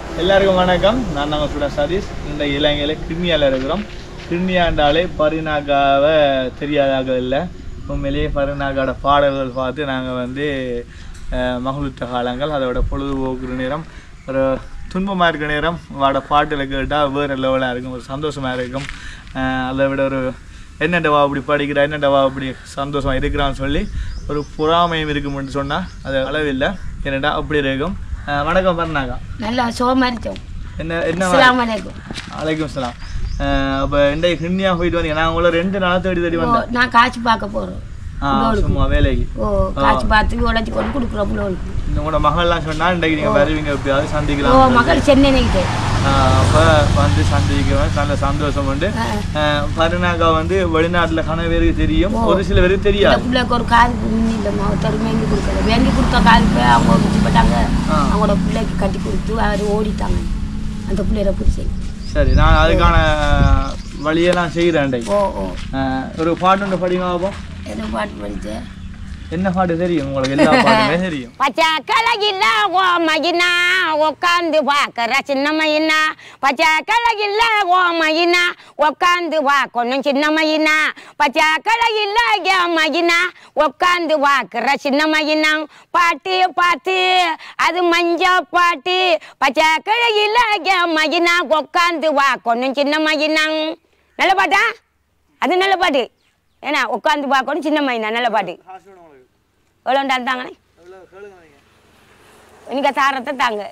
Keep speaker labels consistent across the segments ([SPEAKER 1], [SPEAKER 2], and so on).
[SPEAKER 1] எல்லாருக்கும் வணக்கம் நான் நம்ம ஸ்டூடெண்ட் சதீஷ் இந்த இலங்கையில் கிருமியால் இருக்கிறோம் கிருமியாண்டாலே பரிநாகாவை தெரியாதாக இல்லை உண்மையிலேயே பரிநாகாவோட பாடல்கள் பார்த்து நாங்கள் வந்து அஹ், மகிழ்வுற்ற காலங்கள் அதோட பொழுதுபோக்குற நேரம் ஒரு துன்பமாக இருக்கிற நேரம் வாட பாட்டில் கேட்டால் வேறு லெவலாக இருக்கும் ஒரு சந்தோஷமாக இருக்கும் அஹ், அதை விட ஒரு என்னண்டவா அப்படி படிக்கிறா என்னண்டவா அப்படி சந்தோஷமா இருக்கிறான்னு சொல்லி ஒரு பொறாமையும் இருக்கும்னு சொன்னால் அது அளவில்லை என்னடா அப்படி இருக்கும் அஹ், வணக்கம் பரிநாகா
[SPEAKER 2] நல்லா சோமரிச்சோம்
[SPEAKER 1] என்ன என்ன
[SPEAKER 2] அஸ்ஸலாமு அலைக்கும்
[SPEAKER 1] அலைக்கும் சலாம் அப்போ இந்த ஹிந்தியா போயிட்டு வந்தீங்க நான் உங்களை ரெண்டு நாள் தேடி தேடி
[SPEAKER 2] ஓ
[SPEAKER 1] வந்தேன்
[SPEAKER 2] நான் காய்ச்சி பார்க்க போறோம்
[SPEAKER 1] ஆ சும்மா வேலைக்கு
[SPEAKER 2] ஓ காய்ச்சி பார்த்து உழைச்சி கொண்டு கொடுக்குறோம் பிள்ளைகளுக்கு
[SPEAKER 1] இந்த உங்களோட மகள்லாம் சொன்னா இன்றைக்கு நீங்கள் வருவீங்க எப்படியாவது
[SPEAKER 2] ஓ
[SPEAKER 1] சந்திக்கலாம்
[SPEAKER 2] மகள் சென்னை நிற்கிட்டு
[SPEAKER 1] அப்போ வந்து சந்திக்கிறேன் நல்ல சந்தோஷம் உண்டு பரிணாக்கா வந்து வெளிநாட்டில் கன பேருக்கு தெரியும் ஒரு சில பேருக்கு
[SPEAKER 2] இந்த
[SPEAKER 1] தெரியாது
[SPEAKER 2] பிள்ளைக்கு ஒரு காது புண்ணி இல்லைம்மா ஒருத்தர் வாங்கி கொடுக்கல வாங்கி கொடுத்த காதுக்கு அவங்க விட்டுப்பட்டாங்க
[SPEAKER 1] ஆ.
[SPEAKER 2] அவங்களோட பிள்ளைக்கு கட்டி கொடுத்து அவர் ஓடிட்டாங்க அந்த பிள்ளைய பிடிச்சி
[SPEAKER 1] சரி நான் அதுக்கான வழியெல்லாம் செய்கிறேன் இன்றைக்கு
[SPEAKER 2] ஓ ஓ
[SPEAKER 1] அஹ், ஒரு பாட்டு ஒன்று படிங்க பார்ப்போம்
[SPEAKER 2] என்ன பாட்டு படிச்சு
[SPEAKER 1] என்ன பாட்டு தெரியும் உங்களுக்கு எல்லா பாட்டுமே தெரியும்
[SPEAKER 2] பச்சை கலகில்ல ஓ மகினா உக்காந்து பார்க்கற சின்ன மையினா பச்சை கலகில்ல ஓ மகினா உக்காந்து பார்க்கணும் சின்ன மையினா பச்சை கலகில்ல ஏ மகினா உக்காந்து பார்க்கற சின்ன மையினா பாட்டு பாட்டு அது மஞ்ச பாட்டு பச்சை கலகில்ல ஏ மகினா உக்காந்து பார்க்கணும் சின்ன மையினா நல்ல பாட்டா அது நல்ல பாட்டு ஏன்னா உட்காந்து பார்க்கணும் சின்ன மைனா நல்ல பாட்டு எவ்வளோ தாங்கண்ணே இன்னைக்கு சாரத்தை தாங்க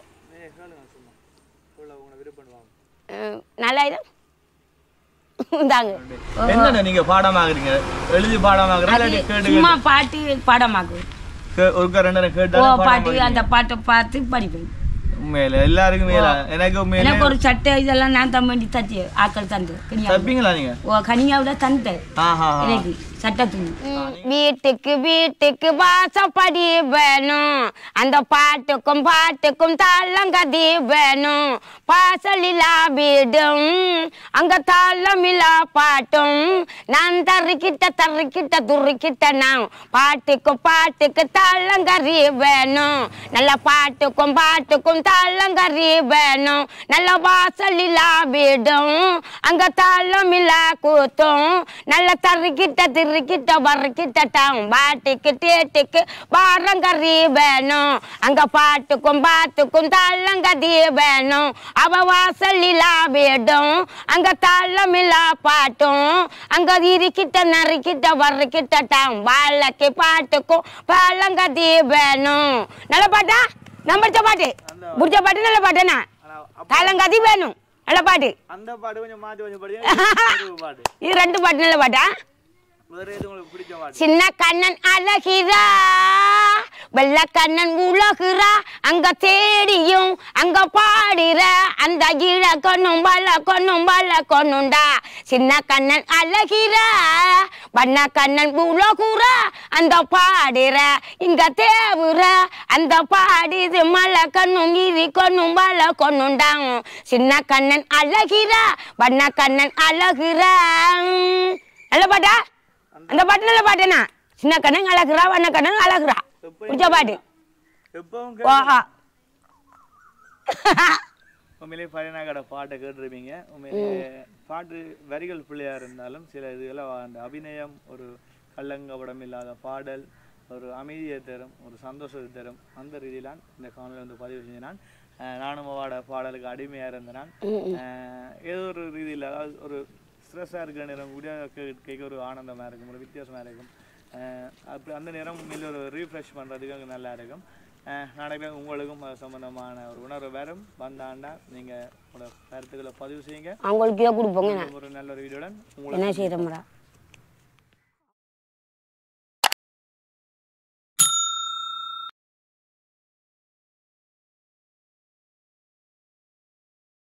[SPEAKER 2] அஹ், நல்லா இது தாங்க
[SPEAKER 1] என்னென்ன நீங்க பாடமாகறீங்க எழுதி பாடமாகறீங்க இல்லாட்டி கேட்டு
[SPEAKER 2] சும்மா பாட்டு பாடமாக்கு
[SPEAKER 1] கே- ஒருக்கா ரெண்டு நேரம்
[SPEAKER 2] ஓ
[SPEAKER 1] கேட்டாலும்
[SPEAKER 2] பாட்டு அந்த பாட்டை பார்த்து படிப்பேன்
[SPEAKER 1] உண்மையில எல்லாருக்கும் மேல எனக்கு உண்மையில
[SPEAKER 2] எனக்கு ஒரு சட்டை இதெல்லாம் நான் தான் வேண்டி தச்சு ஆக்கள் தந்து கனியா
[SPEAKER 1] தப்பிங்களா நீங்க
[SPEAKER 2] ஓ கனியாவில தந்தேன்
[SPEAKER 1] ஆஹா
[SPEAKER 2] எனக்கு சட்டை துணி வீட்டுக்கு வீட்டுக்கு வாசப்படி வேணும் அந்த பாட்டுக்கும் பாட்டுக்கும் தாளங்கதி வேணும் பாசலிலா வீடும் அங்க தாளமிலா பாட்டும் நான் தருக்கிட்ட தருக்கிட்ட துருக்கிட்ட நான் பாட்டுக்கு பாட்டுக்கு தாளங்கறி வேணும் நல்ல பாட்டுக்கும் பாட்டுக்கும் தாளங்கறி வேணும் நல்ல வாசலிலா வீடும் அங்க தாளமிலா கூத்தும் நல்ல தருக்கிட்ட திருக்கிட்ட வறுக்கிட்டான் பாட்டுக்கு டேட்டுக்கு வாரங்கறி வேணும் அங்க பாட்டுக்கும் பாட்டுக்கும் தாளங்கதி வேணும் அவ வாசலிலா வீடும் அங்க தாளமில்லா பாட்டும் அங்க இருக்கிட்ட நறுக்கிட்ட வறுக்கிட்டான் வாழக்கு பாட்டுக்கும் பாலங்கதி வேணும் நல்ல பாட்டா நம்பர்ச்ச பாட்டு புடிச்ச பாட்டு நல்ல பாட்டுனா தாளங்கதி வேணும் நல்ல பாட்டு
[SPEAKER 1] அந்த பாட்டு கொஞ்சம் மாத்தி கொஞ்சம் படிங்க பாட்டு
[SPEAKER 2] இது ரெண்டு பாட்டு நல்ல பாட்டா
[SPEAKER 1] வேற எது உங்களுக்கு பிடிச்ச பாட்டு
[SPEAKER 2] சின்ன கண்ணன் அழகிறா வெள்ள கண்ணன் உலகுறா அங்க தேடியும் அங்க பாடுற அந்த இழ கொண்ணும் பல கொண்ணும் பல கொண்ணுண்டா சின்ன கண்ணன் அழகிறா வண்ண கண்ணன் உலகுறா அந்த பாடுற இங்க தேவுற அந்த பாடிது மலை கண்ணும் இரி கொண்ணும் பல கொண்ணுண்டாம் சின்ன கண்ணன் அழகிறா வண்ண கண்ணன் அழகுறா நல்ல பாட்டா அந்த பாட்டு நல்ல பாட்டுனா சின்ன கண்ணன் அழகுறா வண்ண கண்ணன் அழகுறா பிடிச்ச பாட்டு
[SPEAKER 1] எப்பவும்
[SPEAKER 2] ஓஹா
[SPEAKER 1] உண்மையிலே பழையநாகட பாட்டை கேட்டிருப்பீங்க உண்மையிலே பாட்டு வரிகள் பிள்ளையா இருந்தாலும் சில இதுகளை அந்த அபிநயம் ஒரு கள்ளங்கபடம் இல்லாத பாடல் ஒரு அமைதியை தரும் ஒரு சந்தோஷத்தை தரும் அந்த ரீதியிலான் இந்த காணொலி வந்து பதிவு செஞ்ச நான் அஹ் நானும் அவாட பாடலுக்கு அடிமையாக இருந்த நான் அஹ் ஏதோ ஒரு ரீதியில் அதாவது ஒரு ஸ்ட்ரெஸ்ஸாக இருக்கிற நேரம் கூட கே- கேட்க ஒரு ஆனந்தமாக இருக்கும் ஒரு வித்தியாசமாக இருக்கும் அஹ் அப்படி அந்த நேரம் உண்மையில ஒரு ரீஃப்ரெஷ் பண்ணுறதுக்கு அங்கே நல்லா இருக்கும் அஹ் நாளைக்கு உங்களுக்கும் அது சம்பந்தமான ஒரு உணர்வு வரும் வந்தாண்டா நீங்கள் உங்களோட கருத்துக்களை பதிவு செய்யுங்க
[SPEAKER 2] அவங்களுக்கு கொடுப்போங்க
[SPEAKER 1] ஒரு நல்ல ஒரு வீடியோடன்
[SPEAKER 2] என்ன செய்யறோம்டா